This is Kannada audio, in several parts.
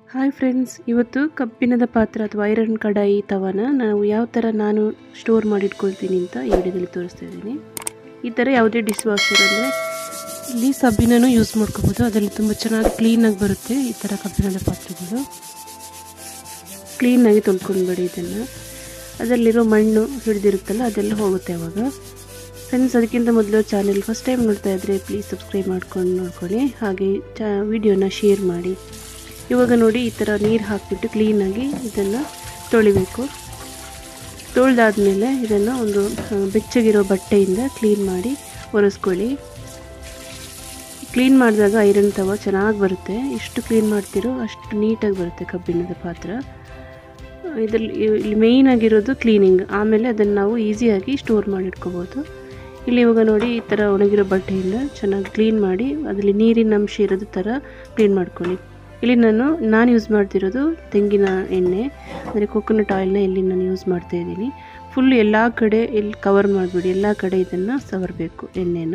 ಹಾಯ್ ಫ್ರೆಂಡ್ಸ್ ಇವತ್ತು ಕಬ್ಬಿಣದ ಪಾತ್ರ ಅಥವಾ ಐರನ್ ಕಡಾಯಿ ತವನ ನಾವು ಯಾವ ಥರ ನಾನು ಸ್ಟೋರ್ ಮಾಡಿ ಇಟ್ಕೊಳ್ತೀನಿ ಅಂತ ಈ ವಿಡಿಯೋದಲ್ಲಿ ತೋರಿಸ್ತಾ ಇದ್ದೀನಿ ಈ ಥರ ಯಾವುದೇ ಡಿಶ್ ವಾಷರ್ ಅಂದರೆ ಇಲ್ಲಿ ಸಬ್ಬಿನೂ ಯೂಸ್ ಮಾಡ್ಕೋಬೋದು ಅದರಲ್ಲಿ ತುಂಬ ಚೆನ್ನಾಗಿ ಕ್ಲೀನಾಗಿ ಬರುತ್ತೆ ಈ ಥರ ಕಬ್ಬಿಣದ ಪಾತ್ರೆಗಳು ಕ್ಲೀನಾಗಿ ತೊಳ್ಕೊಂಡ್ಬೇಡಿ ಇದನ್ನು ಅದರಲ್ಲಿರೋ ಮಣ್ಣು ಹಿಡಿದಿರುತ್ತಲ್ಲ ಅದೆಲ್ಲ ಹೋಗುತ್ತೆ ಅವಾಗ ಫ್ರೆಂಡ್ಸ್ ಅದಕ್ಕಿಂತ ಮೊದಲು ಚಾನೆಲ್ ಫಸ್ಟ್ ಟೈಮ್ ನೋಡ್ತಾ ಇದ್ದರೆ ಪ್ಲೀಸ್ ಸಬ್ಸ್ಕ್ರೈಬ್ ಮಾಡ್ಕೊಂಡು ನೋಡ್ಕೊಳ್ಳಿ ಹಾಗೆ ಚ ವಿಡಿಯೋನ ಶೇರ್ ಮಾಡಿ ಇವಾಗ ನೋಡಿ ಈ ಥರ ನೀರು ಹಾಕಿಬಿಟ್ಟು ಕ್ಲೀನಾಗಿ ಇದನ್ನು ತೊಳಿಬೇಕು ತೊಳೆದಾದ್ಮೇಲೆ ಇದನ್ನು ಒಂದು ಬೆಚ್ಚಗಿರೋ ಬಟ್ಟೆಯಿಂದ ಕ್ಲೀನ್ ಮಾಡಿ ಒರೆಸ್ಕೊಳ್ಳಿ ಕ್ಲೀನ್ ಮಾಡಿದಾಗ ಐರನ್ ತವ ಚೆನ್ನಾಗಿ ಬರುತ್ತೆ ಎಷ್ಟು ಕ್ಲೀನ್ ಮಾಡ್ತೀರೋ ಅಷ್ಟು ನೀಟಾಗಿ ಬರುತ್ತೆ ಕಬ್ಬಿಣದ ಪಾತ್ರ ಇದರಲ್ಲಿ ಇಲ್ಲಿ ಮೇಯ್ನ್ ಆಗಿರೋದು ಕ್ಲೀನಿಂಗ್ ಆಮೇಲೆ ಅದನ್ನು ನಾವು ಈಸಿಯಾಗಿ ಸ್ಟೋರ್ ಮಾಡಿ ಇಟ್ಕೋಬೋದು ಇಲ್ಲಿ ಇವಾಗ ನೋಡಿ ಈ ಥರ ಒಣಗಿರೋ ಬಟ್ಟೆಯಿಂದ ಚೆನ್ನಾಗಿ ಕ್ಲೀನ್ ಮಾಡಿ ಅದರಲ್ಲಿ ನೀರಿನ ಅಂಶ ಇರೋದು ಥರ ಕ್ಲೀನ್ ಮಾಡ್ಕೊಳ್ಳಿ ಇಲ್ಲಿ ನಾನು ನಾನು ಯೂಸ್ ಮಾಡ್ತಿರೋದು ತೆಂಗಿನ ಎಣ್ಣೆ ಅಂದರೆ ಕೊಕೊನಟ್ ಆಯಿಲ್ನ ಇಲ್ಲಿ ನಾನು ಯೂಸ್ ಮಾಡ್ತಾ ಇದ್ದೀನಿ ಫುಲ್ ಎಲ್ಲ ಕಡೆ ಇಲ್ಲಿ ಕವರ್ ಮಾಡಿಬಿಡಿ ಎಲ್ಲ ಕಡೆ ಇದನ್ನು ಸವರಬೇಕು ಎಣ್ಣೆನ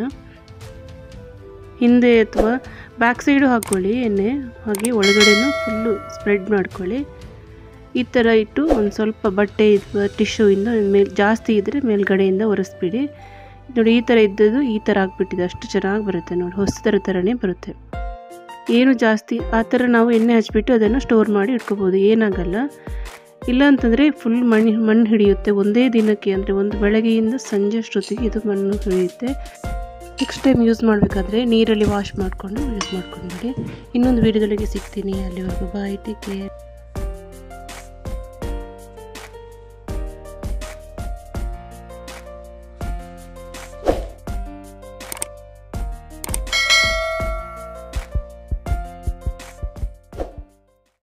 ಹಿಂದೆ ಅಥವಾ ಬ್ಯಾಕ್ ಸೈಡು ಹಾಕ್ಕೊಳ್ಳಿ ಎಣ್ಣೆ ಹಾಗೆ ಒಳಗಡೆನೂ ಫುಲ್ಲು ಸ್ಪ್ರೆಡ್ ಮಾಡ್ಕೊಳ್ಳಿ ಈ ಥರ ಇಟ್ಟು ಒಂದು ಸ್ವಲ್ಪ ಬಟ್ಟೆ ಅಥವಾ ಟಿಶ್ಯೂಯಿಂದ ಮೇಲೆ ಜಾಸ್ತಿ ಇದ್ದರೆ ಮೇಲ್ಗಡೆಯಿಂದ ಒರೆಸ್ಬಿಡಿ ನೋಡಿ ಈ ಥರ ಇದ್ದದ್ದು ಈ ಥರ ಆಗಿಬಿಟ್ಟಿದೆ ಅಷ್ಟು ಚೆನ್ನಾಗಿ ಬರುತ್ತೆ ನೋಡಿ ಹೊಸದರ ಥರನೇ ಬರುತ್ತೆ ಏನು ಜಾಸ್ತಿ ಆ ಥರ ನಾವು ಎಣ್ಣೆ ಹಚ್ಬಿಟ್ಟು ಅದನ್ನು ಸ್ಟೋರ್ ಮಾಡಿ ಇಟ್ಕೋಬೋದು ಏನಾಗಲ್ಲ ಇಲ್ಲ ಅಂತಂದರೆ ಫುಲ್ ಮಣ್ಣು ಮಣ್ಣು ಹಿಡಿಯುತ್ತೆ ಒಂದೇ ದಿನಕ್ಕೆ ಅಂದರೆ ಒಂದು ಬೆಳಗ್ಗೆಯಿಂದ ಸಂಜೆ ಅಷ್ಟೊತ್ತಿಗೆ ಇದು ಮಣ್ಣು ಹಿಡಿಯುತ್ತೆ ನೆಕ್ಸ್ಟ್ ಟೈಮ್ ಯೂಸ್ ಮಾಡಬೇಕಾದ್ರೆ ನೀರಲ್ಲಿ ವಾಶ್ ಮಾಡಿಕೊಂಡು ಯೂಸ್ ಮಾಡ್ಕೊಂಡ್ಬಿಡಿ ಇನ್ನೊಂದು ವೀಡಿಯೋದೊಳಗೆ ಸಿಗ್ತೀನಿ ಅಲ್ಲಿವರೆಗೂ ಬಾಯ್ ಟೇಕ್ ಕೇರ್